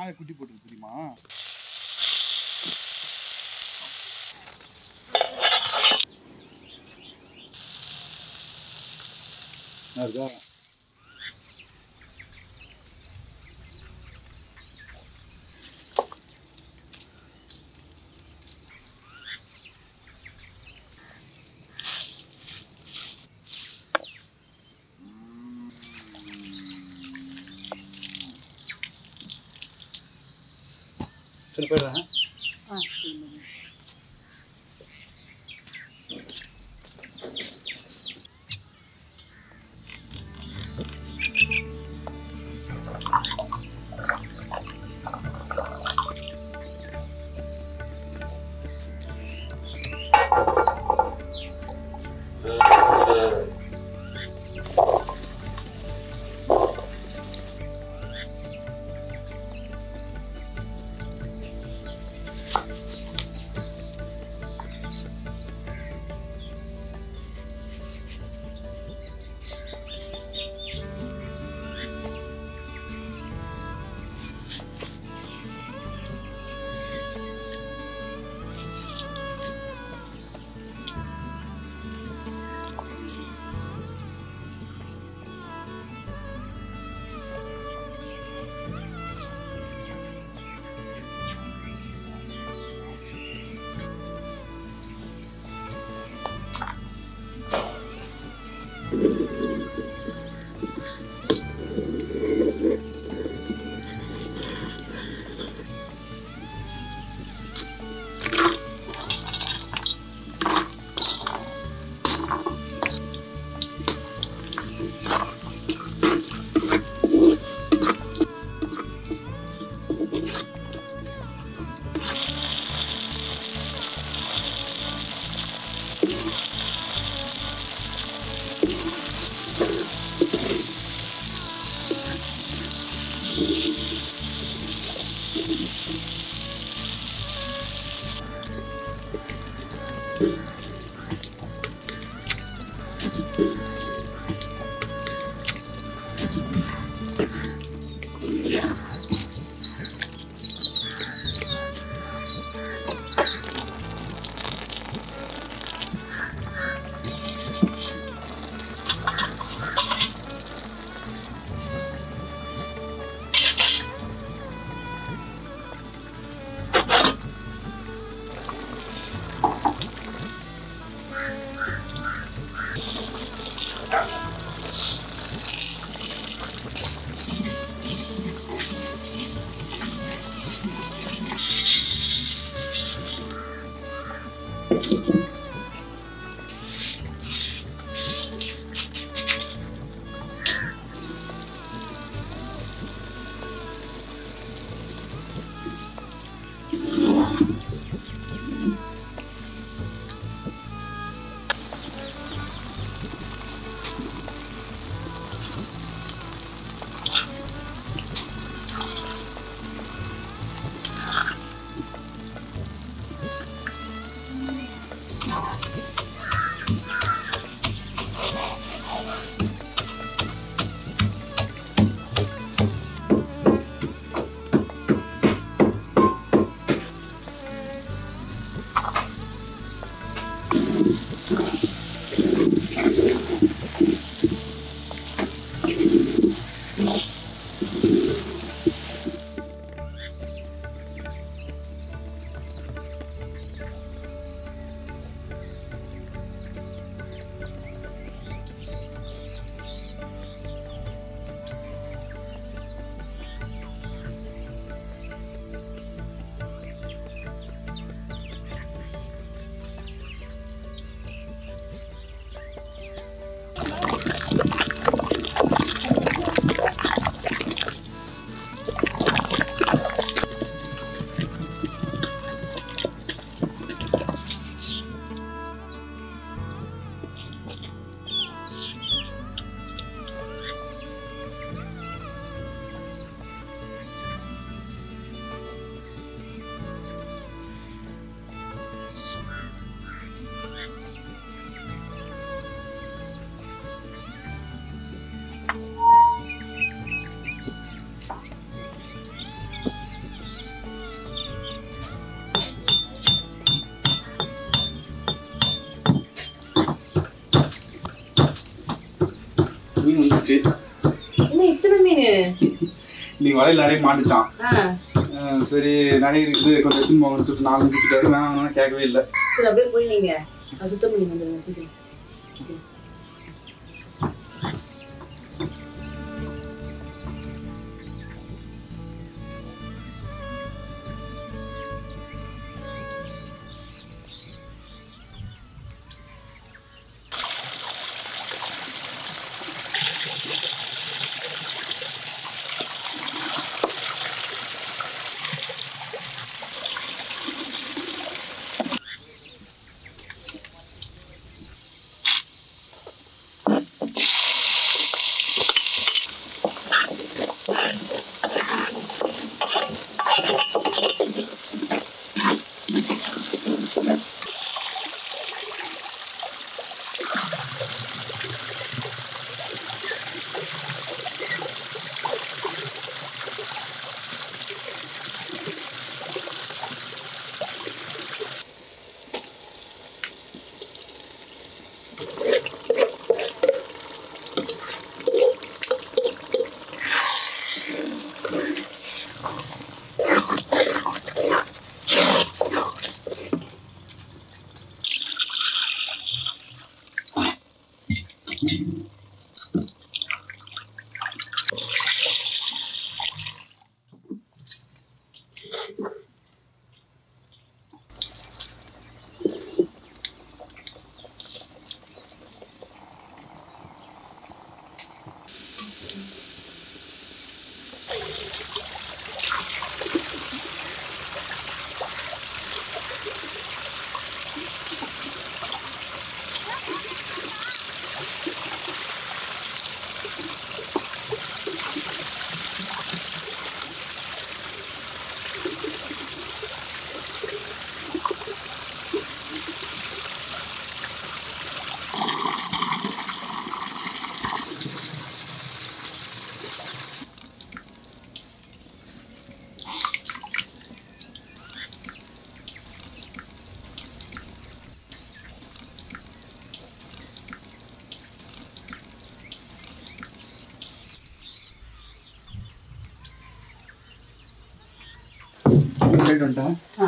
நாளை குட்டி போட்டு தெரியுமா நல்லா இருக்கா சரி போயிடுறேன் ஆ சரிங்க மாட்டுச்சு என்ன இத்தனை மீன் இன்னைக்கு வலையில் நிறைய மாட்டுச்சான் ஆ அஹ் சரி நிறைய இருக்குது கொஞ்சம் எடுத்துன்னு போங்கன்னு சொல்லிட்டு நாலு கொடுத்துட்டாரு வேணாம் வேணாம் கேட்கவே இல்லை சரி அப்படியே போய் நீங்க நான் சுத்தம் பண்ணி வந்துடுங்க சீக்கிரம் ஓகே. சைடு வந்துட்டேன் ஆ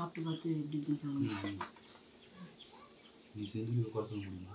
சாப்பிட்டு பார்த்து எப்படி இருக்குன்னு சொல்லுங்க நீ செஞ்சு குறை சொல்ல முடியுமா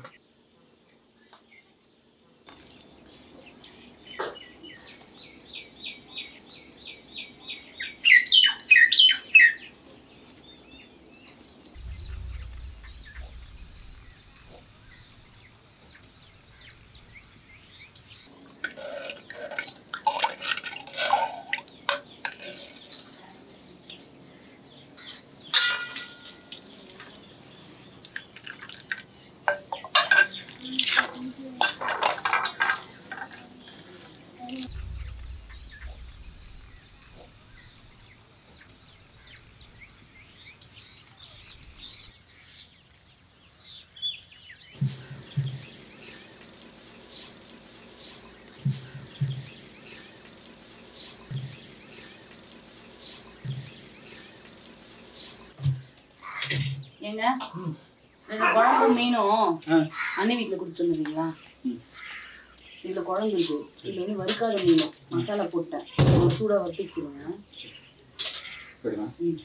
ஏங்க இந்த குழம்பு மீனும் ஆ அண்ணன் வீட்டில் கொடுத்துருந்தீங்களா ம். இதில் குழம்பு இருக்கு இதில் வந்து வறுக்காத மீனும் மசாலா போட்டேன் ஒரு சூடாக வறுத்து வச்சுருங்க சரிண்ணா ம்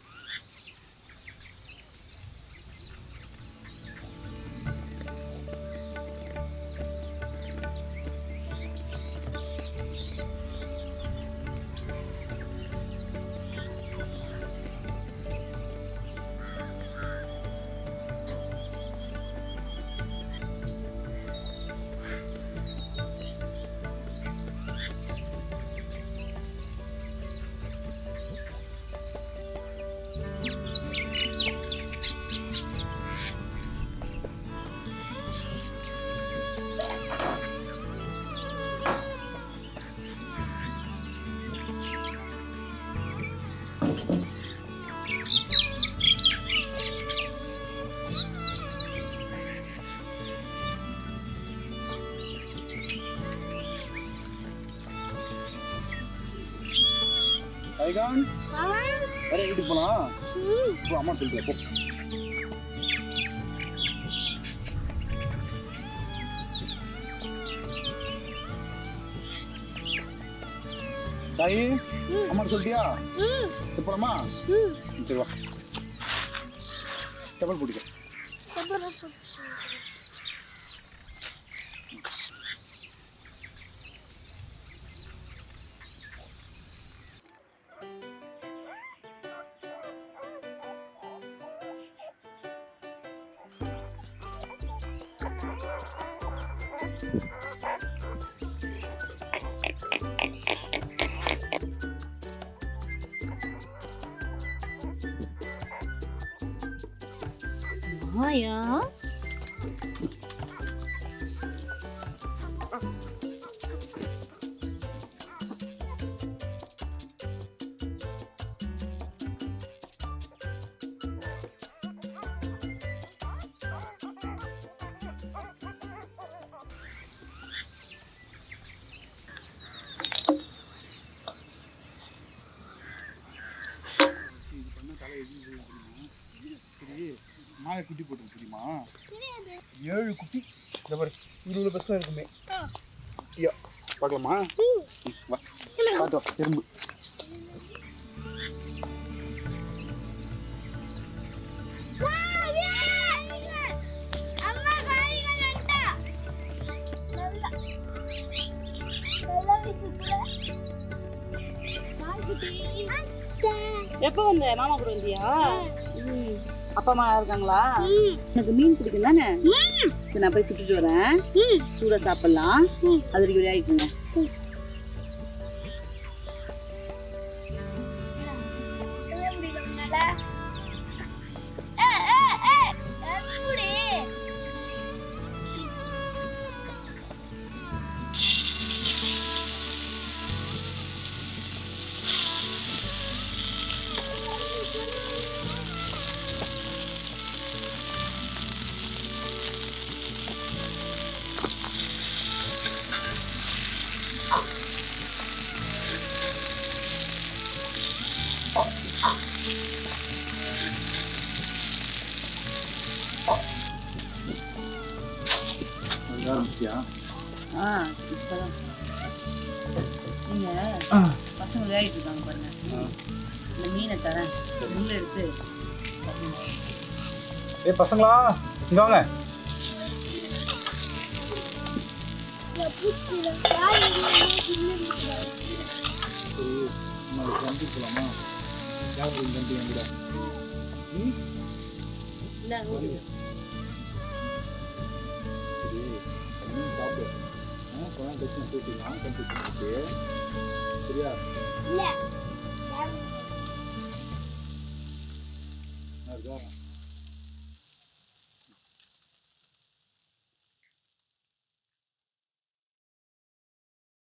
டைகான் வேற வீட்டுக்கு போலாம் போ அம்மா சொல்லிட்டு போ தாயி அம்மா சொல்லிட்டியா சரி போலாமா சரி வா டபுள் பிடிக்க மாயா இது பண்ண தலை எதுவும் தெரியுமா சரி நாயை குட்டி போட்டு தெரியுமா ஏழு குட்டி இந்த பாரு இருபது பஸ் தான் இருக்குமே ஐயா பார்க்கலாமா ம், வா பார்த்து வா எறும்பு எப்போ வந்த மாமா கூட வந்தியா ம். அப்பா அம்மா இருக்காங்களா எனக்கு மீன் பிடிக்கும் தானே சரி நான் போய் சுட்டுட்டு வரேன் சூடாக சாப்பிடலாம் அது வரைக்கும் ரெடி ஆகிக்குங்க அது ஆரம்பிச்சியா ஆ இப்போதான் நீங்கள் பசங்க விளையாடிட்டு இருக்காங்க பாருங்க இந்த மீனை தரேன் உள்ள எடுத்து ஏ பசங்களா இங்க வாங்க சரி நாளைக்கு வண்டி போலாமா யார் வண்டி என்கிட்ட ம் இல்லை சரி மீன் சாப்பிடு ஆ பழம் கட்சி போயிட்டுலாம் கண்டிப்பாக சரியா என்ன இருக்கா